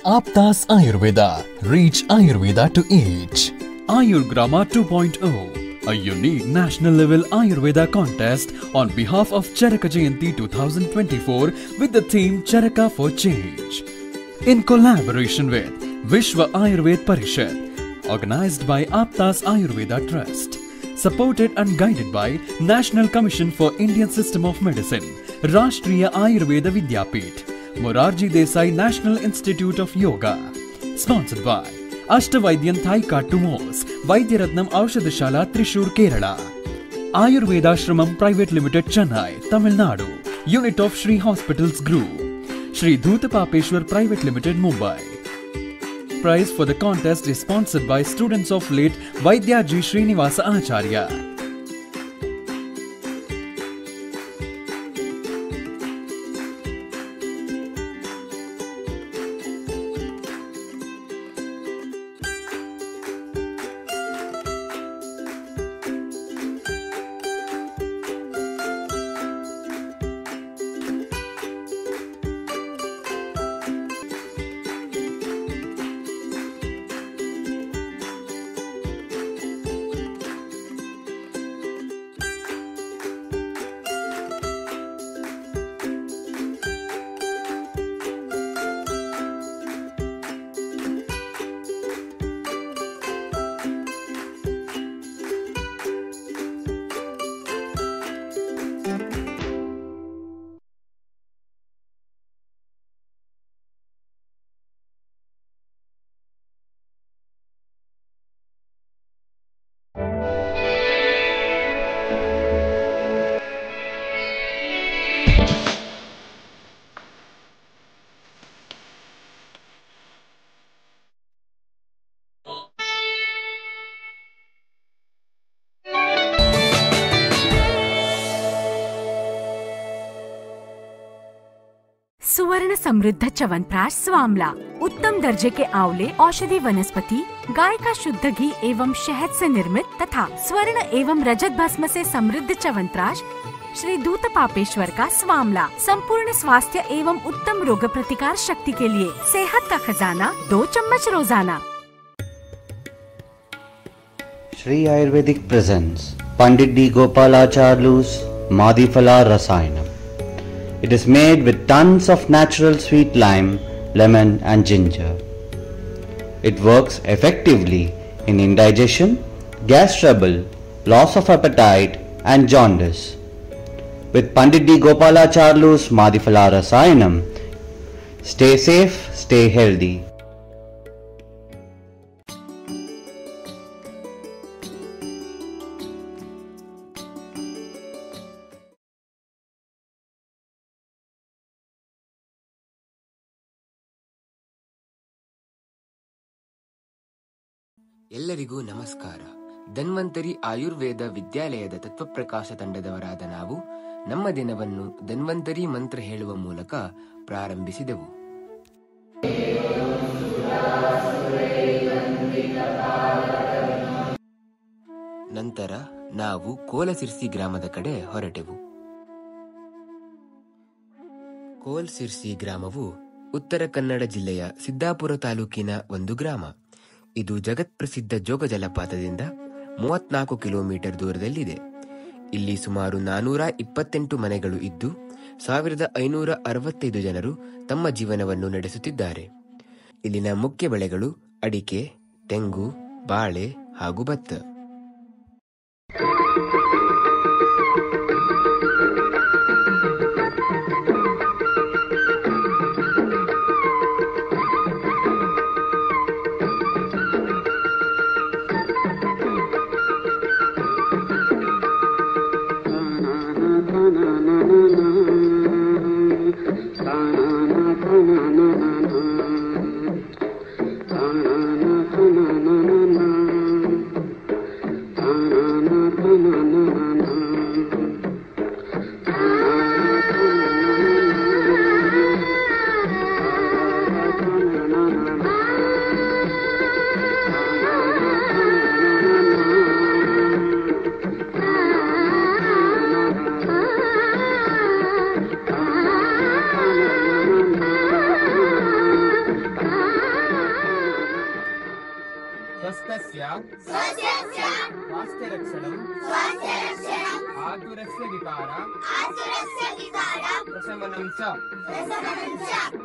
Aptas Ayurveda. Reach Ayurveda to each. Ayurgrama 2.0, a unique national level Ayurveda contest on behalf of Charaka Jayanti 2024 with the theme Charaka for Change. In collaboration with Vishwa Ayurved Parishad, organized by Aptas Ayurveda Trust, supported and guided by National Commission for Indian System of Medicine, Rashtriya Ayurveda Vidyapit, Morarji Desai National Institute of Yoga, sponsored by Ashtavaidyan Thaikattu Mooss Vaidyaratnam Oushadhasala Thrissur Kerala Ayurvedashramam private limited Chennai Tamil Nadu unit of Shri hospitals group Shri Dhootapapeshwar private limited Mumbai Prize for the contest is sponsored by students of late Vaidya G. Srinivasa Acharya. सुवर्ण समृद्ध च्यवनप्राश स्वामला उत्तम दर्जे के आंवले औषधि वनस्पति गाय का शुद्ध घी एवं शहद से निर्मित तथा स्वर्ण एवं रजत भस्म से समृद्ध च्यवनप्राश श्री दूत पापेश्वर का स्वामला संपूर्ण स्वास्थ्य एवं उत्तम रोग प्रतिकार शक्ति के लिए सेहत का खजाना दो चम्मच रोजाना Sri Ayurvedic presents Pandit D. Gopalacharlu's Madhifala Rasayanam. It is made with tons of natural sweet lime, lemon and ginger. It works effectively in indigestion, gas trouble, loss of appetite and jaundice. With Pandit D. Gopalacharlu's Madhifala Rasayanam, stay safe, stay healthy. ಎಲ್ಲರಿಗೂ ನಮಸ್ಕಾರ ಧನ್ವಂತರಿ ಆಯುರ್ವೇದ ವಿದ್ಯಾಲಯದ ತತ್ವಪ್ರಕಾಶ ತಂಡದವರಾದ ನಾವು ನಮ್ಮ ದಿನವನ್ನು ಧನ್ವಂತರಿ ಮಂತ್ರ ಹೇಳುವ ಮೂಲಕ ಪ್ರಾರಂಭಿಸಿದೆವು ನಂತರ ನಾವು ಕೋಲಸಿರ್ಸಿ ಗ್ರಾಮದ ಕಡೆ ಹೊರಟೆವು ಕೋಲ್ಸಿರ್ಸಿ ಗ್ರಾಮವು ಉತ್ತರ ಕನ್ನಡ ಜಿಲ್ಲೆಯ ಸಿದ್ದಾಪುರ ತಾಲೂಕಿನ ಒಂದು ಗ್ರಾಮ ಇದು ಜಗತ್ಪ್ರಸಿದ್ಧ ಜೋಗ ಜಲಪಾತದಿಂದ ಮೂವತ್ನಾಲ್ಕು ಕಿಲೋಮೀಟರ್ ದೂರದಲ್ಲಿದೆ ಇಲ್ಲಿ ಸುಮಾರು ನಾನೂರ ಇಪ್ಪತ್ತೆಂಟು ಮನೆಗಳು ಇದ್ದು ಸಾವಿರದ ಐನೂರ ಅರವತ್ತೈದು ಜನರು ತಮ್ಮ ಜೀವನವನ್ನು ನಡೆಸುತ್ತಿದ್ದಾರೆ ಇಲ್ಲಿನ ಮುಖ್ಯ ಬೆಳೆಗಳು ಅಡಿಕೆ ತೆಂಗು ಬಾಳೆ ಹಾಗೂ ಭತ್ತ स्वस्थस्य स्वास्थ्यरक्षणं आतुरस्य विकार प्रशमनं च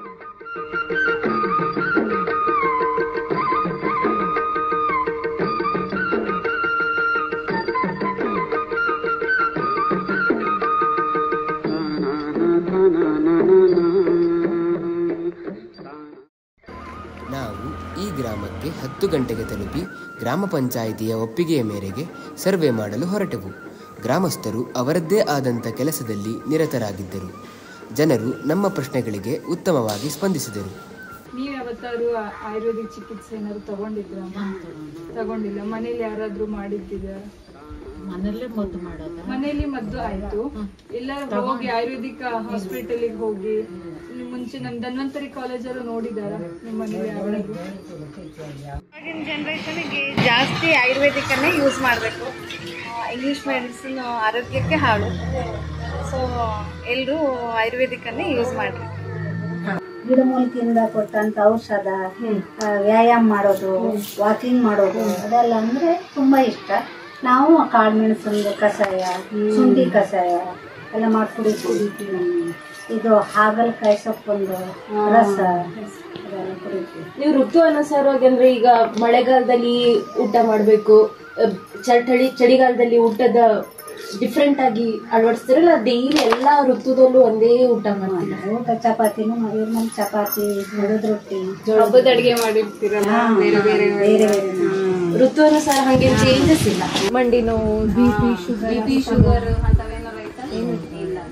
ನಾವು ಈ ಗ್ರಾಮಕ್ಕೆ ಹತ್ತು ಗಂಟೆಗೆ ತಲುಪಿ ಗ್ರಾಮ ಪಂಚಾಯಿತಿಯ ಒಪ್ಪಿಗೆಯ ಮೇರೆಗೆ ಸರ್ವೆ ಮಾಡಲು ಹೊರಟೆವು ಗ್ರಾಮಸ್ಥರು ಅವರದ್ದೇ ಆದಂಥ ಕೆಲಸದಲ್ಲಿ ನಿರತರಾಗಿದ್ದರು ಜನರು ನಮ್ಮ ಪ್ರಶ್ನೆಗಳಿಗೆ ಉತ್ತಮವಾಗಿ ಸ್ಪಂದಿಸಿದರು ನೀವು ಯಾವತ್ತಾದ್ರು ಆ- ಆಯುರ್ವೇದಿಕ್ ಚಿಕಿತ್ಸೆ ಏನಾದ್ರು ತಗೊಂಡಿದ್ರ ತಗೊಂಡಿಲ್ಲ ಮನೇಲಿ ಯಾರಾದ್ರೂ ಮಾಡಿದ್ದೀರಾ ಮನೆಯಲ್ಲೇ ಮದ್ದು ಮಾಡೋದ ಮನೇಲಿ ಮದ್ದು ಆಯ್ತು ಇಲ್ಲ ಹೋಗಿ ಆಯುರ್ವೇದಿಕ್ ಹಾಸ್ಪಿಟಲ್ ಹೋಗಿ ಇಲ್ಲಿ ಮುಂಚೆ ನಮ್ ಧನ್ವಂತರಿ ಕಾಲೇಜಲ್ಲೂ ನೋಡಿದಾರ ನಿಮ್ಮ ಮನೇಲಿ ಯಾರಾದ್ರೂ ಇವಾಗಿನ ಜನ್ರೇಷನ್ಗೆ ಜಾಸ್ತಿ ಆಯುರ್ವೇದಿಕನ್ನೇ ಯೂಸ್ ಮಾಡಬೇಕು ಇಂಗ್ಲೀಷ್ ಮೆಡಿಸಿನ್ ಆರೋಗ್ಯಕ್ಕೆ ಹಾಳು ಸೊ ಎಲ್ಲರೂ ಆಯುರ್ವೇದಿಕನ್ನೇ ಯೂಸ್ ಮಾಡಿರಿ ಗಿಡಮೂಲಿಕೆಯಿಂದ ಕೊಟ್ಟಂತ ಔಷಧ ಆ, ವ್ಯಾಯಾಮ ಮಾಡೋದು ವಾಕಿಂಗ್ ಮಾಡೋದು ಅದೆಲ್ಲ ಅಂದ್ರೆ ತುಂಬಾ ಇಷ್ಟ ನಾವು ಕಾಳುಮೆಣಸಂದು ಕಷಾಯ ಶುಂಠಿ ಕಷಾಯ ಎಲ್ಲ ಮಾಡಿ ಕುಡಿ ಕುಡಿತೀವಿ ಇದು ಹಾಗಲಕಾಯಿ ಸೊಪ್ಪೊಂದು ರಸ ಅದೆಲ್ಲ ಕುಡಿತೀವಿ ನೀವು ಋತು ಅನುಸಾರವಾಗಿ ಅಂದ್ರೆ ಈಗ ಮಳೆಗಾಲದಲ್ಲಿ ಊಟ ಮಾಡಬೇಕು ಚಳಿ ಚಳಿಗಾಲದಲ್ಲಿ ಊಟದ ಡಿಫ್ರೆಂಟ್ ಆಗಿ ಅಳವಡಿಸ್ತಿರಲ್ಲ ಡೈಲಿ ಎಲ್ಲಾ ಋತುದಲ್ಲೂ ಒಂದೇ ಊಟ ಮಾಡ್ತೀರಾ ಊಟ ಚಪಾತಿನೂ ಮಾಡಿದ್ರೆ ನಮ್ಗೆ ಚಪಾತಿ ಜೋಳದ ರೊಟ್ಟಿ ಹಬ್ಬದ ಅಡಿಗೆ ಮಾಡಿರ್ತೀರಲ್ಲ ಬೇರೆ ಬೇರೆ ಬೇರೆ ಬೇರೆ ಋತು ಅನುಸಾರ ಹಂಗೆ ಚೇಂಜಸ್ ಇಲ್ಲ ಮಂಡಿ ನೋವು B P sugar B P sugar ಅಂಥವೇನಾರು ಐತಾ ಏನು ಇಲ್ಲ ಅಲ್ಲ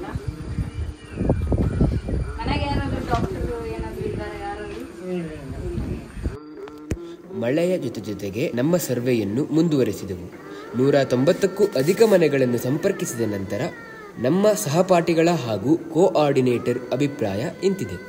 ಮನೆಗೆ ಯಾರಾದ್ರೂ ಡಾಕ್ಟರ್ ಏನಾದ್ರು ಇದ್ದಾರೆ ಯಾರಾದ್ರೂ ಮಳೆಯ ಜೊತೆ ಜೊತೆಗೆ ನಮ್ಮ ಸರ್ವೆಯನ್ನು ಮುಂದುವರೆಸಿದೆವು ನೂರ ತೊಂಬತ್ತಕ್ಕೂ ಅಧಿಕ ಮನೆಗಳನ್ನು ಸಂಪರ್ಕಿಸಿದ ನಂತರ ನಮ್ಮ ಸಹಪಾಠಿಗಳ ಹಾಗೂ ಕೋಆರ್ಡಿನೇಟರ್ ಅಭಿಪ್ರಾಯ ಇಂತಿದೆ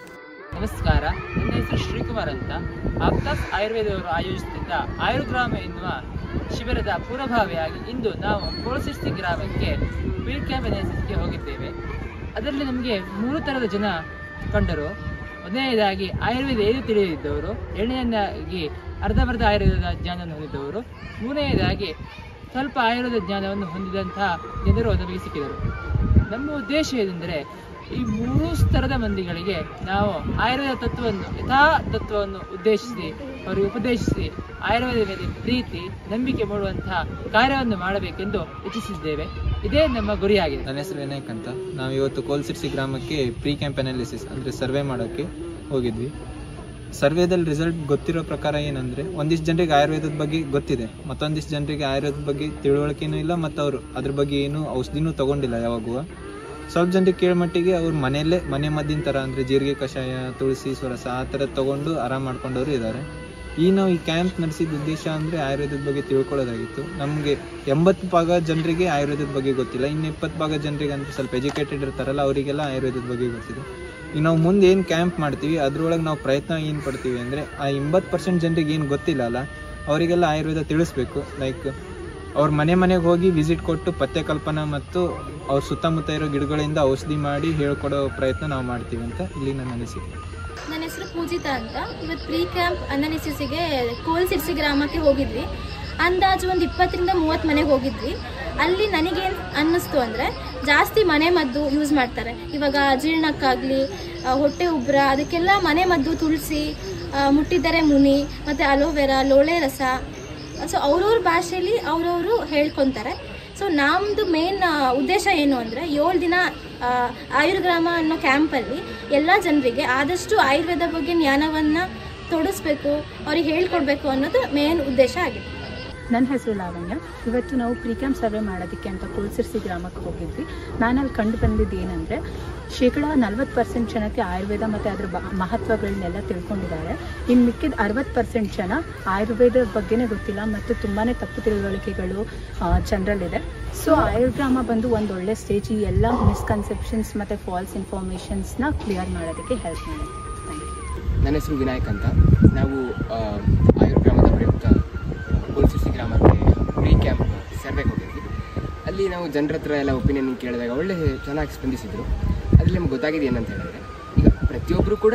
ನಮಸ್ಕಾರ ನನ್ನ ಹೆಸರು ಶ್ರೀಕುಮಾರ್ ಅಂತ ಆಪ್ತಾಸ್ ಆಯುರ್ವೇದವರು ಆಯೋಜಿಸುತ್ತಿದ್ದ ಆಯುರ್ಗ್ರಾಮ ಎನ್ನುವ ಶಿಬಿರದ ಪೂರ್ವಭಾವಿಯಾಗಿ ಇಂದು ನಾವು ಕೋಳಸಿರ್ಸಿ ಗ್ರಾಮಕ್ಕೆ ಫೀಲ್ಡ್ ಕ್ಯಾಂಪ್ ಅನಾಲಿಸಿಸ್ಗೆ ಹೋಗಿದ್ದೇವೆ ಅದರಲ್ಲಿ ನಮಗೆ ಮೂರು ಥರದ ಜನ ಕಂಡರು ಮೊದಲನೇದಾಗಿ ಆಯುರ್ವೇದ ಏನು ತಿಳಿದಿದ್ದವರು ಎರಡನೇದಾಗಿ ಅರ್ಧಬರ್ಧ ಆಯುರ್ವೇದದ ಜ್ಞಾನವನ್ನು ಹೊಂದಿದ್ದವರು ಮೂರನೆಯದಾಗಿ ಸ್ವಲ್ಪ ಆಯುರ್ವೇದ ಜ್ಞಾನವನ್ನು ಹೊಂದಿದಂತಹ ಜನರು ನಮಗೆ ಸಿಕ್ಕಿದರು ನಮ್ಮ ಉದ್ದೇಶ ಏನೆಂದರೆ ಈ ಮೂರು ಸ್ತರದ ಮಂದಿಗಳಿಗೆ ನಾವು ಆಯುರ್ವೇದ ತತ್ವವನ್ನು ಯಥಾ ತತ್ವವನ್ನು ಉದ್ದೇಶಿಸಿ ಅವರಿಗೆ ಉಪದೇಶಿಸಿ ಆಯುರ್ವೇದ ಮೇಲೆ ಪ್ರೀತಿ ನಂಬಿಕೆ ಮೂಡುವಂತಹ ಕಾರ್ಯವನ್ನು ಮಾಡಬೇಕೆಂದು ಇಚ್ಛಿಸಿದ್ದೇವೆ ಇದೇ ನಮ್ಮ ಗುರಿಯಾಗಿದೆ ನನ್ನ ಹೆಸರು ವಿನಾಯಕ್ ಅಂತ ನಾವು ಇವತ್ತು ಕೋಲ್ಸಿರ್ಸಿ ಗ್ರಾಮಕ್ಕೆ ಪ್ರೀ ಕ್ಯಾಂಪ್ ಅನಾಲಿಸಿಸ್ ಅಂದರೆ ಸರ್ವೆ ಮಾಡೋಕ್ಕೆ ಹೋಗಿದ್ವಿ ಸರ್ವೇದಲ್ಲಿ ರಿಸಲ್ಟ್ ಗೊತ್ತಿರೋ ಪ್ರಕಾರ ಏನಂದರೆ ಒಂದಿಷ್ಟು ಜನರಿಗೆ ಆಯುರ್ವೇದದ ಬಗ್ಗೆ ಗೊತ್ತಿದೆ ಮತ್ತೊಂದಿಷ್ಟು ಜನರಿಗೆ ಆಯುರ್ವೇದದ ಬಗ್ಗೆ ತಿಳುವಳಿಕೆನೂ ಇಲ್ಲ ಮತ್ತು ಅವರು ಅದ್ರ ಬಗ್ಗೆ ಏನು ಔಷಧಿನೂ ತಗೊಂಡಿಲ್ಲ ಯಾವಾಗೂ ಸ್ವಲ್ಪ ಜನರಿಗೆ ಕೇಳ ಮಟ್ಟಿಗೆ ಅವ್ರು ಮನೆಯಲ್ಲೇ ಮನೆ ಮದ್ದಿನ ಥರ ಅಂದರೆ ಜೀರಿಗೆ ಕಷಾಯ ತುಳಸಿ ಸ್ವರಸ ಆ ಥರ ತೊಗೊಂಡು ಆರಾಮ್ ಮಾಡ್ಕೊಂಡವರು ಇದ್ದಾರೆ ಈ ನಾವು ಈ ಕ್ಯಾಂಪ್ ನಡೆಸಿದ ಉದ್ದೇಶ ಅಂದರೆ ಆಯುರ್ವೇದದ ಬಗ್ಗೆ ತಿಳ್ಕೊಳ್ಳೋದಾಗಿತ್ತು ನಮಗೆ ಎಂಬತ್ತು ಭಾಗ ಜನರಿಗೆ ಆಯುರ್ವೇದದ ಬಗ್ಗೆ ಗೊತ್ತಿಲ್ಲ ಇನ್ನು ಇಪ್ಪತ್ತು ಭಾಗ ಜನರಿಗೆ ಅಂದ್ರೆ ಸ್ವಲ್ಪ ಎಜುಕೇಟೆಡ್ ಇರ್ತಾರಲ್ಲ ಅವರಿಗೆಲ್ಲ ಆಯುರ್ವೇದದ ಬಗ್ಗೆ ಗೊತ್ತಿದೆ ಈಗ ನಾವು ಮುಂದೆ ಏನು ಕ್ಯಾಂಪ್ ಮಾಡ್ತೀವಿ ಅದ್ರೊಳಗೆ ನಾವು ಪ್ರಯತ್ನ ಏನು ಪಡ್ತೀವಿ ಅಂದರೆ ಆ ಎಂಬತ್ತು ಪರ್ಸೆಂಟ್ ಜನರಿಗೆ ಏನು ಗೊತ್ತಿಲ್ಲ ಅಲ್ಲ ಅವರಿಗೆಲ್ಲ ಆಯುರ್ವೇದ ತಿಳಿಸ್ಬೇಕು ಲೈಕ್ ಅವ್ರ ಮನೆ ಮನೆಗೆ ಹೋಗಿ ವಿಸಿಟ್ ಕೊಟ್ಟು ಪಥ್ಯ ಕಲ್ಪನಾ ಮತ್ತು ಅವ್ರ ಸುತ್ತಮುತ್ತ ಇರೋ ಗಿಡಗಳಿಂದ ಔಷಧಿ ಮಾಡಿ ಹೇಳ್ಕೊಡೋ ಪ್ರಯತ್ನ ನಾವು ಮಾಡ್ತೀವಿ ಅಂತ ಇಲ್ಲಿ ನನ್ನ ಅನಿಸಿಕೆ ನನ್ನ ಹೆಸರು ಪೂಜಿತಾ ಅಂತ ಇವತ್ತು ಪ್ರೀ ಕ್ಯಾಂಪ್ ಅನಾಲಿಸಿಸ್ಗೆ ಕೋಲ್ ಸಿರ್ಸಿ ಗ್ರಾಮಕ್ಕೆ ಹೋಗಿದ್ವಿ ಅಂದಾಜು ಒಂದು ಇಪ್ಪತ್ತರಿಂದ ಮೂವತ್ತು ಮನೆಗೆ ಹೋಗಿದ್ವಿ ಅಲ್ಲಿ ನನಗೇನು ಅನ್ನಿಸ್ತು ಅಂದರೆ ಜಾಸ್ತಿ ಮನೆ ಮದ್ದು ಯೂಸ್ ಮಾಡ್ತಾರೆ ಇವಾಗ ಅಜೀರ್ಣಕ್ಕಾಗಲಿ ಹೊಟ್ಟೆ ಉಬ್ರ ಅದಕ್ಕೆಲ್ಲ ಮನೆ ಮದ್ದು ತುಳಸಿ ಮುಟ್ಟಿದರೆ ಮುನಿ ಮತ್ತು ಅಲೋವೆರಾ ಲೋಳೆ ರಸ ಸೊ ಅವ್ರವ್ರ ಭಾಷೆಯಲ್ಲಿ ಅವ್ರವರು ಹೇಳ್ಕೊತಾರೆ ಸೊ ನಮ್ಮದು ಮೇನ್ ಉದ್ದೇಶ ಏನು ಅಂದರೆ ಏಳು ದಿನ ಆ, ಆಯುರ್ಗ್ರಾಮ ಅನ್ನೋ ಕ್ಯಾಂಪಲ್ಲಿ ಎಲ್ಲ ಜನರಿಗೆ ಆದಷ್ಟು ಆಯುರ್ವೇದ ಬಗ್ಗೆ ಜ್ಞಾನವನ್ನು ತೊಡಸ್ಬೇಕು ಅವ್ರಿಗೆ ಹೇಳ್ಕೊಡ್ಬೇಕು ಅನ್ನೋದು ಮೇನ್ ಉದ್ದೇಶ ಆಗಿದೆ ನನ್ನ ಹೆಸರು ಲಾವಣ್ಯ ಇವತ್ತು ನಾವು ಪ್ರೀ ಕ್ಯಾಂಪ್ ಸರ್ವೆ ಮಾಡೋದಕ್ಕೆ ಅಂತ ಕೋಲ್ಸಿರ್ಸಿ ಗ್ರಾಮಕ್ಕೆ ಹೋಗಿದ್ವಿ ನಾನಲ್ಲಿ ಕಂಡು ಬಂದಿದ್ದು ಏನಂದರೆ ಶೇಕಡ ನಲ್ವತ್ತು ಪರ್ಸೆಂಟ್ ಜನಕ್ಕೆ ಆಯುರ್ವೇದ ಮತ್ತು ಅದರ ಬ ಮಹತ್ವಗಳನ್ನೆಲ್ಲ ತಿಳ್ಕೊಂಡಿದ್ದಾರೆ ಇನ್ನು ಮಿಕ್ಕಿದ ಅರವತ್ತು ಪರ್ಸೆಂಟ್ ಜನ ಆಯುರ್ವೇದ ಬಗ್ಗೆನೇ ಗೊತ್ತಿಲ್ಲ ಮತ್ತು ತುಂಬಾ ತಪ್ಪು ತಿಳುವಳಿಕೆಗಳು ಜನರಲ್ಲಿದೆ ಸೊ ಆಯುರ್ಗ್ರಾಮ ಬಂದು ಒಂದು ಒಳ್ಳೆ ಸ್ಟೇಜ್ ಈ ಎಲ್ಲ ಮಿಸ್ಕನ್ಸೆಪ್ಷನ್ಸ್ ಮತ್ತು ಫಾಲ್ಸ್ ಇನ್ಫಾರ್ಮೇಷನ್ಸ್ನ ಕ್ಲಿಯರ್ ಮಾಡೋದಕ್ಕೆ ಹೆಲ್ಪ್ ಮಾಡುತ್ತೆ ಥ್ಯಾಂಕ್ ಯು ನನ್ನ ಹೆಸರು ವಿನಾಯಕ್ ಅಂತ ನಾವು ಆ, ಆಯುರ್ಗ್ರಾಮದ ಪ್ರಯುಕ್ತ ಕೋಲ್ಸಿಸಿ ಗ್ರಾಮಕ್ಕೆ ಪ್ರೀ ಕ್ಯಾಂಪ್ ಸರ್ವೆಗೆ ಹೋಗಿದ್ವಿ ಅಲ್ಲಿ ನಾವು ಜನರ ಹತ್ರ ಎಲ್ಲ ಒಪಿನಿಯನ್ ಕೇಳಿದಾಗ ಒಳ್ಳೆ ಚೆನ್ನಾಗಿ ಸ್ಪಂದಿಸಿದರು ಅದರಲ್ಲಿ ನಮ್ಗೆ ಗೊತ್ತಾಗಿದೆ ಏನಂತ ಹೇಳಿದ್ರೆ ಈಗ ಪ್ರತಿಯೊಬ್ಬರು ಕೂಡ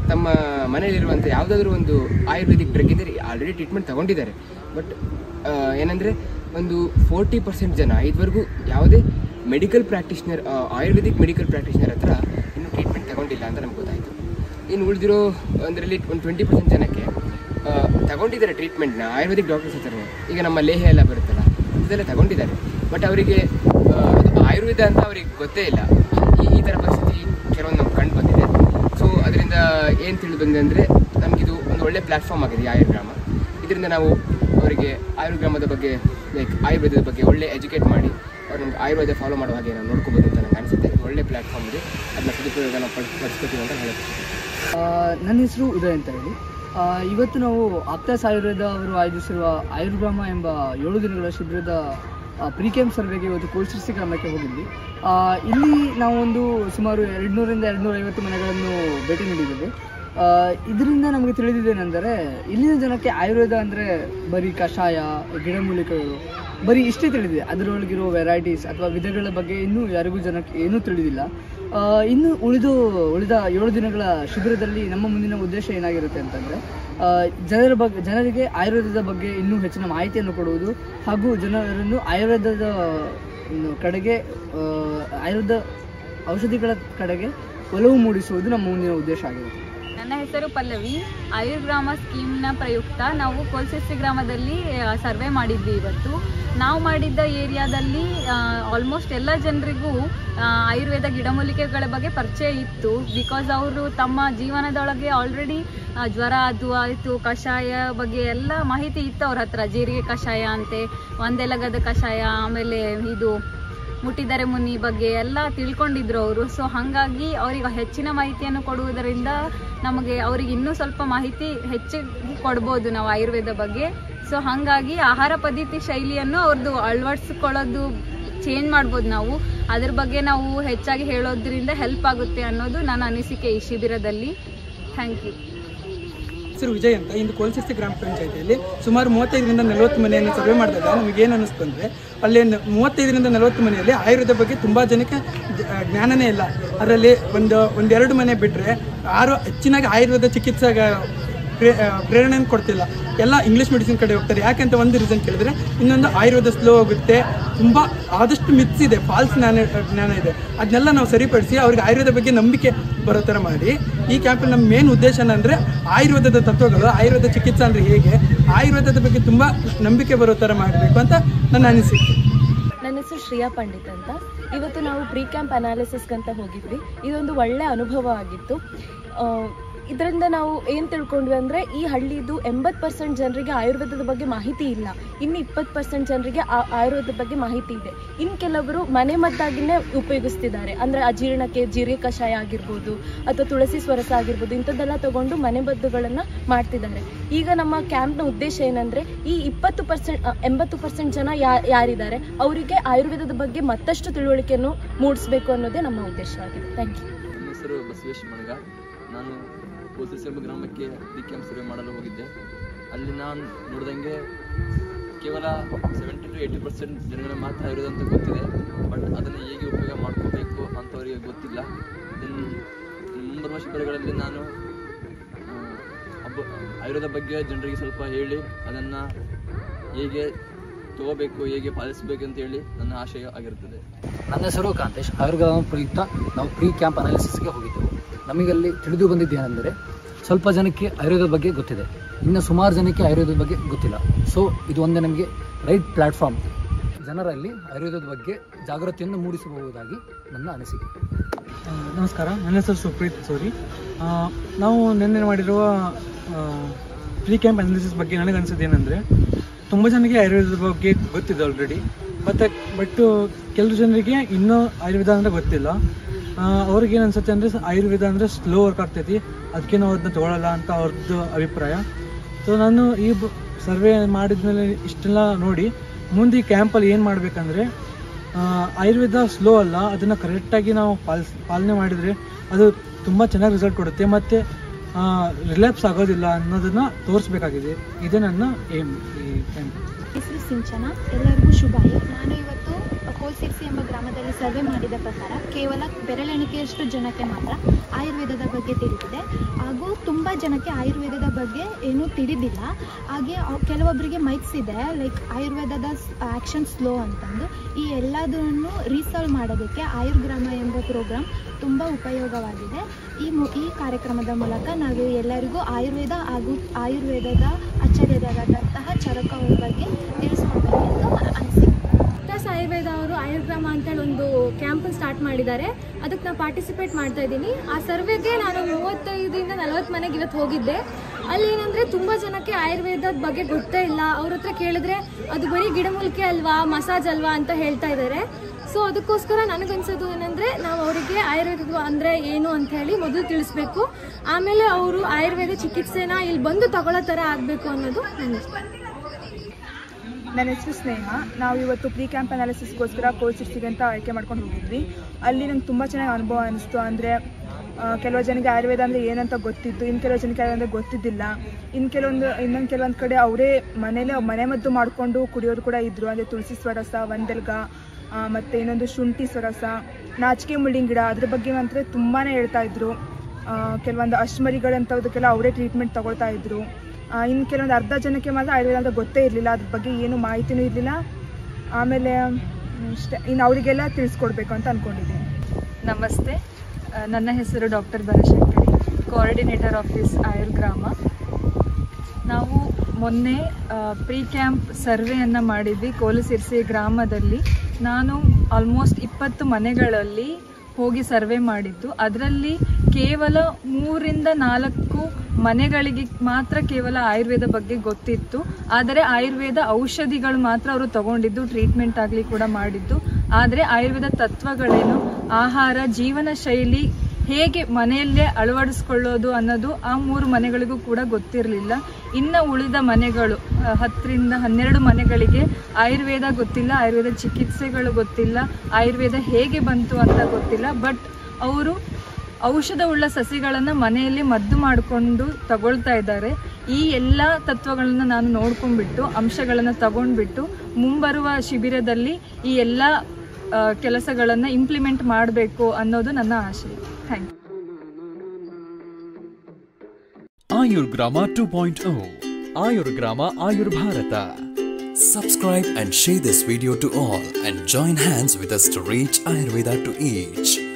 ತಮ್ಮ ಮನೆಯಲ್ಲಿರುವಂಥ ಯಾವುದಾದ್ರೂ ಒಂದು ಆಯುರ್ವೇದಿಕ್ ಡ್ರಗ್ ಇದ್ದರೆ ಆಲ್ರೆಡಿ ಟ್ರೀಟ್ಮೆಂಟ್ ತಗೊಂಡಿದ್ದಾರೆ ಬಟ್ ಏನಂದರೆ ಒಂದು ಫೋರ್ಟಿ ಪರ್ಸೆಂಟ್ ಜನ ಇದುವರೆಗೂ ಯಾವುದೇ medical practitioner ayurvedic medical practitioner ಹತ್ರ ಇನ್ನೂ ಟ್ರೀಟ್ಮೆಂಟ್ ತಗೊಂಡಿಲ್ಲ ಅಂತ ನಮ್ಗೆ ಗೊತ್ತಾಯಿತು ಇನ್ನು ಉಳಿದಿರೋ ಅದರಲ್ಲಿ ಒಂದು ಟ್ವೆಂಟಿ ಪರ್ಸೆಂಟ್ ಜನಕ್ಕೆ ಆ, ತಗೊಂಡಿದ್ದಾರೆ ಟ್ರೀಟ್ಮೆಂಟ್ನ ಆಯುರ್ವೇದಿಕ್ ಡಾಕ್ಟರ್ಸ್ ಹತ್ರನೇ ಈಗ ನಮ್ಮ ಲೇಹ ಎಲ್ಲ ಬರುತ್ತಲ್ಲ ಇದೆಲ್ಲ ತಗೊಂಡಿದ್ದಾರೆ ಬಟ್ ಅವರಿಗೆ ಅದು ಆಯುರ್ವೇದ ಅಂತ ಅವರಿಗೆ ಗೊತ್ತೇ ಇಲ್ಲ ಈ ಈ ಥರ ಪರಿಸ್ಥಿತಿ ಕೆಲವೊಂದು ನಮ್ಗೆ ಕಂಡು ಬಂದಿದೆ ಸೊ ಅದರಿಂದ ಏನು ತಿಳಿದು ಬಂದಿದೆ ಅಂದರೆ ನಮಗಿದು ಒಂದು ಒಳ್ಳೆ ಪ್ಲ್ಯಾಟ್ಫಾರ್ಮ್ ಆಗಿದೆ ಈ ಆಯುರ್ಗ್ರಾಮ ಇದರಿಂದ ನಾವು ಅವರಿಗೆ ಆಯುರ್ಗ್ರಾಮದ ಬಗ್ಗೆ ಲೈಕ್ ಆಯುರ್ವೇದದ ಬಗ್ಗೆ ಒಳ್ಳೆ ಎಜುಕೇಟ್ ಮಾಡಿ ಅವ್ರು ನಮ್ಗೆ ಆಯುರ್ವೇದ ಫಾಲೋ ಮಾಡೋ ಹಾಗೆ ನಾವು ನೋಡ್ಕೋಬೋದು ಅಂತ ನನಗೆ ಅನಿಸುತ್ತೆ ಇದು ಒಳ್ಳೆ ಪ್ಲ್ಯಾಟ್ಫಾರ್ಮ್ ಇದೆ ಅದನ್ನ ಸದುಪಯೋಗ ನಾವು ಪಡ್ ಪಡಿಸ್ಕೊತೀವಿ ಅಂತ ಹೇಳಕ್ಕೆ ಆ, ನನ್ನ ಹೆಸರು ಉದಯ್ ಅಂತ ಹೇಳಿ ಆ, ಇವತ್ತು ನಾವು ಆಪ್ತಾಸ್ ಆಯುರ್ವೇದ ಅವರು ಆಯೋಜಿಸಿರುವ ಆಯುರ್ಗ್ರಾಮ ಎಂಬ ಏಳು ದಿನಗಳ ಶಿಬಿರದ ಪ್ರೀ ಕ್ಯಾಂಪ್ ಸರ್ವೆಗೆ ಇವತ್ತು ಕೋಲ್ಸಿರ್ಸಿ ಗ್ರಾಮಕ್ಕೆ ಹೋಗಿದ್ವಿ ಆ, ಇಲ್ಲಿ ನಾವು ಒಂದು ಸುಮಾರು ಎರಡುನೂರಿಂದ ಎರಡುನೂರೈವತ್ತು ಮನೆಗಳನ್ನು ಭೇಟಿ ನೀಡಿದ್ದೇವೆ ಆ, ಇದರಿಂದ ನಮಗೆ ತಿಳಿದಿದ್ದೇನೆಂದರೆ ಇಲ್ಲಿನ ಜನಕ್ಕೆ ಆಯುರ್ವೇದ ಅಂದರೆ ಬರೀ ಕಷಾಯ ಗಿಡಮೂಲಿಕೆಗಳು ಬರೀ ಇಷ್ಟೇ ತಿಳಿದಿದೆ ಅದರೊಳಗಿರೋ ವೆರೈಟೀಸ್ ಅಥವಾ ವಿಧಗಳ ಬಗ್ಗೆ ಇನ್ನೂ ಯಾರಿಗೂ ಜನಕ್ಕೆ ಏನೂ ತಿಳಿದಿಲ್ಲ ಆ, ಇನ್ನು ಉಳಿದು ಉಳಿದ ಏಳು ದಿನಗಳ ಶಿಬಿರದಲ್ಲಿ ನಮ್ಮ ಮುಂದಿನ ಉದ್ದೇಶ ಏನಾಗಿರುತ್ತೆ ಅಂತಂದರೆ ಜನರ ಬಗ್ಗೆ ಜನರಿಗೆ ಆಯುರ್ವೇದದ ಬಗ್ಗೆ ಇನ್ನೂ ಹೆಚ್ಚಿನ ಮಾಹಿತಿಯನ್ನು ಕೊಡುವುದು ಹಾಗೂ ಜನರನ್ನು ಆಯುರ್ವೇದದ ಒಂದು ಕಡೆಗೆ ಆ, ಆಯುರ್ವೇದ ಔಷಧಿಗಳ ಕಡೆಗೆ ಒಲವು ಮೂಡಿಸುವುದು ನಮ್ಮ ಮುಂದಿನ ಉದ್ದೇಶ ಆಗಿರುತ್ತೆ ನನ್ನ ಹೆಸರು ಪಲ್ಲವಿ ಆಯುರ್ಗ್ರಾಮ ಸ್ಕೀಮ್ನ ಪ್ರಯುಕ್ತ ನಾವು ಕೋಲ್ಸೆಸ್ಸಿ ಗ್ರಾಮದಲ್ಲಿ ಸರ್ವೆ ಮಾಡಿದ್ವಿ ಇವತ್ತು ನಾವು ಮಾಡಿದ್ದ ಏರಿಯಾದಲ್ಲಿ ಆಲ್ಮೋಸ್ಟ್ ಎಲ್ಲ ಜನರಿಗೂ ಆಯುರ್ವೇದ ಗಿಡಮೂಲಿಕೆಗಳ ಬಗ್ಗೆ ಪರಿಚಯ ಇತ್ತು ಬಿಕಾಸ್ ಅವರು ತಮ್ಮ ಜೀವನದೊಳಗೆ ಆಲ್ರೆಡಿ ಜ್ವರ ಅದು ಆಯಿತು ಕಷಾಯ ಬಗ್ಗೆ ಎಲ್ಲ ಮಾಹಿತಿ ಇತ್ತು ಅವ್ರ ಹತ್ರ ಜೀರಿಗೆ ಕಷಾಯ ಅಂತೆ ಒಂದೆಲಗದ ಕಷಾಯ ಆಮೇಲೆ ಇದು ಮುಟ್ಟಿದರೆ ಮುನಿ ಬಗ್ಗೆ ಎಲ್ಲ ತಿಳ್ಕೊಂಡಿದ್ರು ಅವರು ಸೊ ಹಾಗಾಗಿ ಅವರಿಗೆ ಹೆಚ್ಚಿನ ಮಾಹಿತಿಯನ್ನು ಕೊಡುವುದರಿಂದ ನಮಗೆ ಅವರಿಗೆ ಇನ್ನೂ ಸ್ವಲ್ಪ ಮಾಹಿತಿ ಹೆಚ್ಚಿಗೆ ಕೊಡ್ಬೋದು ನಾವು ಆಯುರ್ವೇದ ಬಗ್ಗೆ ಸೊ ಹಾಗಾಗಿ ಆಹಾರ ಪದ್ಧತಿ ಶೈಲಿಯನ್ನು ಅವ್ರದ್ದು ಅಳವಡಿಸ್ಕೊಳ್ಳೋದು ಚೇಂಜ್ ಮಾಡ್ಬೋದು ನಾವು ಅದ್ರ ಬಗ್ಗೆ ನಾವು ಹೆಚ್ಚಾಗಿ ಹೇಳೋದ್ರಿಂದ ಹೆಲ್ಪ್ ಆಗುತ್ತೆ ಅನ್ನೋದು ನನ್ನ ಅನಿಸಿಕೆ ಈ ಶಿಬಿರದಲ್ಲಿ ಥ್ಯಾಂಕ್ ಯು ಹೆಸರು ವಿಜಯ್ ಅಂತ ಇಂದು ಕೋಲ್ಸಿಸ್ತಿ ಗ್ರಾಮ ಪಂಚಾಯತಿಯಲ್ಲಿ ಸುಮಾರು ಮೂವತ್ತೈದರಿಂದ ನಲವತ್ತು ಮನೆಯನ್ನು ಸರ್ವೆ ಮಾಡಿದಾಗ ನಮಗೆ ಏನು ಅನ್ನಿಸ್ತು ಅಂದರೆ ಅಲ್ಲಿ ನ- ಮೂವತ್ತೈದರಿಂದ ನಲವತ್ತು ಮನೆಯಲ್ಲಿ ಆಯುರ್ವೇದ ಬಗ್ಗೆ ತುಂಬ ಜನಕ್ಕೆ ಜ- ಜ್ಞಾನನೇ ಇಲ್ಲ ಅದರಲ್ಲಿ ಒಂದು ಒಂದೆರಡು ಮನೆ ಬಿಟ್ಟರೆ ಯಾರು ಹೆಚ್ಚಿನಾಗಿ ಆಯುರ್ವೇದ ಚಿಕಿತ್ಸೆಗೆ ಪ್ರೇ ಪ್ರೇರಣೆಯನ್ನು ಕೊಡ್ತಿಲ್ಲ ಎಲ್ಲ ಇಂಗ್ಲೀಷ್ ಮೆಡಿಸಿನ್ ಕಡೆ ಹೋಗ್ತಾರೆ ಯಾಕಂತ ಒಂದು ರೀಸನ್ ಕೇಳಿದ್ರೆ ಇನ್ನೊಂದು ಆಯುರ್ವೇದ ಸ್ಲೋ ಹೋಗುತ್ತೆ ತುಂಬ ಆದಷ್ಟು ಮಿಕ್ಸ್ ಇದೆ ಫಾಲ್ಸ್ ಜ್ಞಾನ ಜ್ಞಾನ ಇದೆ ಅದನ್ನೆಲ್ಲ ನಾವು ಸರಿಪಡಿಸಿ ಅವ್ರಿಗೆ ಆಯುರ್ವೇದ ಬಗ್ಗೆ ನಂಬಿಕೆ ಬರೋ ಥರ ಮಾಡಿ ಈ ಕ್ಯಾಂಪಲ್ಲಿ ನಮ್ಮ ಮೇನ್ ಉದ್ದೇಶ ಏನಂದರೆ ಆಯುರ್ವೇದದ ತತ್ವಗಳು ಆಯುರ್ವೇದ ಚಿಕಿತ್ಸೆ ಅಂದರೆ ಹೇಗೆ ಆಯುರ್ವೇದದ ಬಗ್ಗೆ ತುಂಬ ನಂಬಿಕೆ ಬರೋ ಥರ ಮಾಡಬೇಕು ಅಂತ ನನ್ನ ಅನಿಸಿಕೆ ನನ್ನ ಹೆಸರು ಶ್ರೇಯಾ ಪಂಡಿತ್ ಅಂತ ಇವತ್ತು ನಾವು ಪ್ರೀ ಕ್ಯಾಂಪ್ ಅನಾಲಿಸಿಸ್ಗೆ ಅಂತ ಹೋಗಿದ್ವಿ ಇದೊಂದು ಒಳ್ಳೆ ಅನುಭವ ಆಗಿತ್ತು ಇದರಿಂದ ನಾವು ಏನು ತಿಳ್ಕೊಂಡ್ವಿ ಅಂದರೆ ಈ ಹಳ್ಳಿದು ಎಂಬತ್ತು ಪರ್ಸೆಂಟ್ ಜನರಿಗೆ ಆಯುರ್ವೇದದ ಬಗ್ಗೆ ಮಾಹಿತಿ ಇಲ್ಲ ಇನ್ನು ಇಪ್ಪತ್ತು ಪರ್ಸೆಂಟ್ ಜನರಿಗೆ ಆ ಆಯುರ್ವೇದದ ಬಗ್ಗೆ ಮಾಹಿತಿ ಇದೆ ಇನ್ನು ಕೆಲವರು ಮನೆ ಮದ್ದಾಗಿನೇ ಉಪಯೋಗಿಸ್ತಿದ್ದಾರೆ ಅಂದರೆ ಅಜೀರ್ಣಕ್ಕೆ ಜೀರಿಗೆ ಕಷಾಯ ಆಗಿರ್ಬೋದು ಅಥವಾ ತುಳಸಿ ಸ್ವರಸ ಆಗಿರ್ಬೋದು ಇಂಥದ್ದೆಲ್ಲ ತಗೊಂಡು ಮನೆ ಮದ್ದುಗಳನ್ನು ಮಾಡ್ತಿದ್ದಾರೆ ಈಗ ನಮ್ಮ ಕ್ಯಾಂಪ್ನ ಉದ್ದೇಶ ಏನಂದರೆ ಈ ಇಪ್ಪತ್ತು ಪರ್ಸೆಂಟ್ ಎಂಬತ್ತು ಪರ್ಸೆಂಟ್ ಜನ ಯಾ ಯಾರಿದ್ದಾರೆ ಅವರಿಗೆ ಆಯುರ್ವೇದದ ಬಗ್ಗೆ ಮತ್ತಷ್ಟು ತಿಳುವಳಿಕೆಯನ್ನು ಮೂಡಿಸಬೇಕು ಅನ್ನೋದೇ ನಮ್ಮ ಉದ್ದೇಶ ಆಗಿದೆ ಥ್ಯಾಂಕ್ ಯು ನನ್ನ ಹೆಸರು ಬಸವೇಶ್ ಮಣಗ ನಾನು ಕೋಸೆಸೆಂಬ ಗ್ರಾಮಕ್ಕೆ ಡಿ ಕ್ಯಾಂಪ್ ಸರ್ವೆ ಮಾಡಲು ಹೋಗಿದ್ದೆ ಅಲ್ಲಿ ನಾನು ನೋಡಿದಂಗೆ ಕೇವಲ ಸೆವೆಂಟಿ ಟು ಏಯ್ಟಿ ಪರ್ಸೆಂಟ್ ಜನಗಳಿಗೆ ಮಾತ್ರ ಆಯುರ್ವೇದ ಅಂತ ಗೊತ್ತಿದೆ ಬಟ್ ಅದನ್ನು ಹೇಗೆ ಉಪಯೋಗ ಮಾಡ್ಕೋಬೇಕು ಅಂಥವರಿಗೆ ಗೊತ್ತಿಲ್ಲ ಇನ್ನು ಮುಂಬರುವ ಶಿಬಿರಗಳಲ್ಲಿ ನಾನು ಆ, ಹಬ್ಬ ಆಯುರ್ವೇದ ಬಗ್ಗೆ ಜನರಿಗೆ ಸ್ವಲ್ಪ ಹೇಳಿ ಅದನ್ನು ಹೇಗೆ ತಗೋಬೇಕು ಹೇಗೆ ಪಾಲಿಸಬೇಕು ಅಂತ ಹೇಳಿ ನನ್ನ ಆಶಯ ಆಗಿರುತ್ತದೆ ನನ್ನ ಹೆಸರು ಕಾಂತೇಶ್ ಆಯುರ್ವೇದ ಪ್ರಯುಕ್ತ ನಾವು ಪ್ರೀ ಕ್ಯಾಂಪ್ ಅನಾಲಿಸಿಸ್ಗೆ ಹೋಗಿದ್ದೆವು ನಮಗಲ್ಲಿ ತಿಳಿದು ಬಂದಿದ್ದೇನೆಂದರೆ ಸ್ವಲ್ಪ ಜನಕ್ಕೆ ಆಯುರ್ವೇದದ ಬಗ್ಗೆ ಗೊತ್ತಿದೆ ಇನ್ನು ಸುಮಾರು ಜನಕ್ಕೆ ಆಯುರ್ವೇದದ ಬಗ್ಗೆ ಗೊತ್ತಿಲ್ಲ ಸೊ ಇದು ಒಂದು ನಮಗೆ ರೈಟ್ ಪ್ಲ್ಯಾಟ್ಫಾರ್ಮ್ ಜನರಲ್ಲಿ ಆಯುರ್ವೇದದ ಬಗ್ಗೆ ಜಾಗೃತಿಯನ್ನು ಮೂಡಿಸಬಹುದಾಗಿ ನನ್ನ ಅನಿಸಿಕೆ ಆ, ನಮಸ್ಕಾರ ನನ್ನ ಹೆಸರು ಸುಪ್ರೀತ್ ಸೋರಿ ಆ, ನಾವು ನಿನ್ನೆ ಮಾಡಿರುವ ಪ್ರೀ ಕ್ಯಾಂಪ್ ಅನಾಲಿಸಿಸ್ ಬಗ್ಗೆ ನನಗೆ ಅನಿಸಿದ್ದು ಏನಂದರೆ ತುಂಬ ಜನಕ್ಕೆ ಆಯುರ್ವೇದದ ಬಗ್ಗೆ ಗೊತ್ತಿದೆ ಆಲ್ರೆಡಿ ಮತ್ತು ಬಟ್ ಕೆಲವು ಜನರಿಗೆ ಇನ್ನೂ ಆಯುರ್ವೇದ ಅಂದರೆ ಗೊತ್ತಿಲ್ಲ ಆ, ಅವ್ರಿಗೆ ಏನು ಅನ್ಸುತ್ತೆ ಅಂದರೆ ಆಯುರ್ವೇದ ಅಂದರೆ ಸ್ಲೋ ವರ್ಕ್ ಆಗ್ತೈತಿ ಅದಕ್ಕೆ ನಾವು ಅದನ್ನ ತೊಗೊಳಲ್ಲ ಅಂತ ಅವ್ರದ್ದು ಅಭಿಪ್ರಾಯ ಸೊ ನಾನು ಈ ಸರ್ವೆ ಮಾಡಿದ್ಮೇಲೆ ಇಷ್ಟೆಲ್ಲ ನೋಡಿ ಮುಂದೆ ಈ ಕ್ಯಾಂಪಲ್ಲಿ ಏನು ಮಾಡಬೇಕಂದ್ರೆ ಆಯುರ್ವೇದ ಸ್ಲೋ ಅಲ್ಲ ಅದನ್ನು ಕರೆಕ್ಟಾಗಿ ನಾವು ಪಾಲಿಸ್ ಪಾಲನೆ ಮಾಡಿದರೆ ಅದು ತುಂಬ ಚೆನ್ನಾಗಿ ರಿಸಲ್ಟ್ ಕೊಡುತ್ತೆ ಮತ್ತು ರಿಲ್ಯಾಪ್ಸ್ ಆಗೋದಿಲ್ಲ ಅನ್ನೋದನ್ನು ತೋರಿಸ್ಬೇಕಾಗಿದೆ ಇದೇ ನನ್ನ ಏಮ್ ಈ ಕ್ಯಾಂಪ್ ಹೆಸರು ಸಿಂಚನ ಎಲ್ಲರಿಗೂ ಶುಭಾಯ ನಾನು ಇವತ್ತು ಕೋಲ್ ಕೋಲ್ಸಿರ್ಸಿ ಎಂಬ ಗ್ರಾಮದಲ್ಲಿ ಸರ್ವೆ ಮಾಡಿದ ಪ್ರಕಾರ ಕೇವಲ ಬೆರಳೆಣಿಕೆಯಷ್ಟು ಜನಕ್ಕೆ ಮಾತ್ರ ಆಯುರ್ವೇದದ ಬಗ್ಗೆ ತಿಳಿದಿದೆ ಹಾಗೂ ತುಂಬ ಜನಕ್ಕೆ ಆಯುರ್ವೇದದ ಬಗ್ಗೆ ಏನೂ ತಿಳಿದಿಲ್ಲ ಹಾಗೆ ಅವ್- ಕೆಲವೊಬ್ಬರಿಗೆ ಮೈಕ್ಸ್ ಇದೆ ಲೈಕ್ ಆಯುರ್ವೇದದ ಆ್ಯಕ್ಷನ್ ಸ್ಲೋ ಅಂತಂದು ಈ ಎಲ್ಲದನ್ನು ರೀಸಾಲ್ವ್ ಮಾಡೋದಕ್ಕೆ ಆಯುರ್ಗ್ರಾಮ ಎಂಬ ಪ್ರೋಗ್ರಾಮ್ ತುಂಬ ಉಪಯೋಗವಾಗಿದೆ ಈ ಮು ಈ ಕಾರ್ಯಕ್ರಮದ ಮೂಲಕ ನಾವು ಎಲ್ಲರಿಗೂ ಆಯುರ್ವೇದ ಹಾಗೂ ಆಯುರ್ವೇದದ ಆಚಾರ್ಯರಾದಂತಹ ಚರಕ ಅವ್ರ ಬಗ್ಗೆ ತಿಳಿಸ್ಕೊಡ್ಬೇಕೆಂದು ಅನಿಸಿಕೆ ಪ್ಲಸ್ ಆಯುರ್ವೇದ ಅವರು ಆಯುರ್ಗ್ರಾಮ ಅಂತೇಳಿ ಒಂದು ಕ್ಯಾಂಪನ್ನು ಸ್ಟಾರ್ಟ್ ಮಾಡಿದ್ದಾರೆ ಅದಕ್ಕೆ ನಾನು ಪಾರ್ಟಿಸಿಪೇಟ್ ಮಾಡ್ತಾ ಇದ್ದೀನಿ ಆ ಸರ್ವೆಗೆ ನಾನು ಮೂವತ್ತೈದರಿಂದ ನಲವತ್ತು ಮನೆಗೆ ಇವತ್ತು ಹೋಗಿದ್ದೆ ಅಲ್ಲಿ ಏನಂದರೆ ತುಂಬ ಜನಕ್ಕೆ ಆಯುರ್ವೇದದ ಬಗ್ಗೆ ಗೊತ್ತೇ ಇಲ್ಲ ಅವ್ರ ಹತ್ರ ಕೇಳಿದ್ರೆ ಅದು ಬರೀ ಗಿಡಮೂಲಿಕೆ ಅಲ್ವಾ ಮಸಾಜ್ ಅಲ್ವಾ ಅಂತ ಹೇಳ್ತಾ ಇದ್ದಾರೆ ಸೊ ಅದಕ್ಕೋಸ್ಕರ ನನಗನ್ಸೋದು ಏನಂದರೆ ನಾವು ಅವರಿಗೆ ಆಯುರ್ವೇದ ಅಂದರೆ ಏನು ಅಂತ ಹೇಳಿ ಮೊದಲು ತಿಳಿಸ್ಬೇಕು ಆಮೇಲೆ ಅವರು ಆಯುರ್ವೇದ ಚಿಕಿತ್ಸೆನ ಇಲ್ಲಿ ಬಂದು ತಗೊಳ್ಳೋ ಥರ ಆಗಬೇಕು ಅನ್ನೋದು ನನ್ನ ಇಷ್ಟ ನನ್ನ ಹೆಸರು ಸ್ನೇಹ ನಾವು ಇವತ್ತು ಪ್ರೀ ಕ್ಯಾಂಪ್ ಅನಾಲಿಸಿಸ್ಗೋಸ್ಕರ ಕೋರ್ಸ್ ಅಂತ ಆಯ್ಕೆ ಮಾಡ್ಕೊಂಡು ಹೋಗಿದ್ವಿ ಅಲ್ಲಿ ನಂಗೆ ತುಂಬ ಚೆನ್ನಾಗಿ ಅನುಭವ ಅನಿಸ್ತು ಅಂದರೆ ಕೆಲವು ಜನಕ್ಕೆ ಆಯುರ್ವೇದ ಅಂದರೆ ಏನಂತ ಗೊತ್ತಿತ್ತು ಇನ್ನು ಕೆಲವು ಜನಕ್ಕೆ ಆಯುರ್ವೇದ ಅಂದರೆ ಗೊತ್ತಿದ್ದಿಲ್ಲ ಇನ್ನು ಕೆಲವೊಂದು ಇನ್ನೊಂದು ಕೆಲವೊಂದು ಕಡೆ ಅವರೇ ಮನೇಲೇ ಮನೆ ಮದ್ದು ಮಾಡಿಕೊಂಡು ಕುಡಿಯೋರು ಕೂಡ ಇದ್ದರು ಅಂದರೆ ತುಳಸಿ ಸ್ವರಸ ಒಂದೆಲ್ಗ ಆ, ಮತ್ತು ಇನ್ನೊಂದು ಶುಂಠಿ ಸ್ವರಸ ನಾಚಿಕೆ ಮುಳ್ಳಿನ ಗಿಡ ಅದ್ರ ಬಗ್ಗೆ ಮಾತ್ರ ತುಂಬಾ ಹೇಳ್ತಾ ಇದ್ರು ಆ, ಕೆಲವೊಂದು ಅಶ್ಮರಿಗಳಂಥದಕ್ಕೆಲ್ಲ ಅವರೇ ಟ್ರೀಟ್ಮೆಂಟ್ ತಗೊಳ್ತಾ ಇದ್ರು ಆ, ಇನ್ನು ಕೆಲವೊಂದು ಅರ್ಧ ಜನಕ್ಕೆ ಮಾತ್ರ ಆಯುರ್ವೇದ ಅಂತ ಗೊತ್ತೇ ಇರಲಿಲ್ಲ ಅದ್ರ ಬಗ್ಗೆ ಏನು ಮಾಹಿತಿನೂ ಇರಲಿಲ್ಲ ಆಮೇಲೆ ಇಷ್ಟೇ ಇನ್ನು ಅವರಿಗೆಲ್ಲ ತಿಳಿಸ್ಕೊಡ್ಬೇಕು ಅಂತ ಅಂದ್ಕೊಂಡಿದ್ದೀನಿ ನಮಸ್ತೆ ಆ, ನನ್ನ ಹೆಸರು doctor Banashankari coordinator of this Ayurgrama ನಾವು ಮೊನ್ನೆ ಪ್ರೀ ಕ್ಯಾಂಪ್ ಸರ್ವೆಯನ್ನು ಮಾಡಿದ್ವಿ ಕೋಲಸಿರ್ಸಿ ಗ್ರಾಮದಲ್ಲಿ ನಾನು ಆಲ್ಮೋಸ್ಟ್ ಇಪ್ಪತ್ತು ಮನೆಗಳಲ್ಲಿ ಹೋಗಿ ಸರ್ವೆ ಮಾಡಿದ್ದು ಅದರಲ್ಲಿ ಕೇವಲ ಮೂರಿಂದ ನಾಲ್ಕು ಮನೆಗಳಿಗೆ ಮಾತ್ರ ಕೇವಲ ಆಯುರ್ವೇದ ಬಗ್ಗೆ ಗೊತ್ತಿತ್ತು ಆದರೆ ಆಯುರ್ವೇದ ಔಷಧಿಗಳು ಮಾತ್ರ ಅವರು ತಗೊಂಡಿದ್ದು ಟ್ರೀಟ್ಮೆಂಟ್ ಆಗಲಿ ಕೂಡ ಮಾಡಿದ್ದು ಆದರೆ ಆಯುರ್ವೇದ ತತ್ವಗಳೇನು ಆಹಾರ ಜೀವನ ಶೈಲಿ ಹೇಗೆ ಮನೆಯಲ್ಲೇ ಅಳವಡಿಸ್ಕೊಳ್ಳೋದು ಅನ್ನೋದು ಆ ಮೂರು ಮನೆಗಳಿಗೂ ಕೂಡ ಗೊತ್ತಿರಲಿಲ್ಲ ಇನ್ನು ಉಳಿದ ಮನೆಗಳು ಆ, ಹತ್ತರಿಂದ ಹನ್ನೆರಡು ಮನೆಗಳಿಗೆ ಆಯುರ್ವೇದ ಗೊತ್ತಿಲ್ಲ ಆಯುರ್ವೇದ ಚಿಕಿತ್ಸೆಗಳು ಗೊತ್ತಿಲ್ಲ ಆಯುರ್ವೇದ ಹೇಗೆ ಬಂತು ಅಂತ ಗೊತ್ತಿಲ್ಲ ಬಟ್ ಅವರು ಔಷಧವುಳ್ಳ ಸಸಿಗಳನ್ನು ಮನೆಯಲ್ಲಿ ಮದ್ದು ಮಾಡಿಕೊಂಡು ತಗೊಳ್ತಾ ಇದ್ದಾರೆ ಈ ಎಲ್ಲ ತತ್ವಗಳನ್ನು ನಾನು ನೋಡ್ಕೊಂಡ್ಬಿಟ್ಟು ಅಂಶಗಳನ್ನು ತಗೊಂಡ್ಬಿಟ್ಟು ಮುಂಬರುವ ಶಿಬಿರದಲ್ಲಿ ಈ ಎಲ್ಲ ಕೆಲಸಗಳನ್ನು ಇಂಪ್ಲಿಮೆಂಟ್ ಮಾಡಬೇಕು ಅನ್ನೋದು ನನ್ನ ಆಶಯ thank you Ayurgrama 2.0 Ayurgrama Ayurbharata Subscribe and share this video to all and join hands with us to reach Ayurveda to each.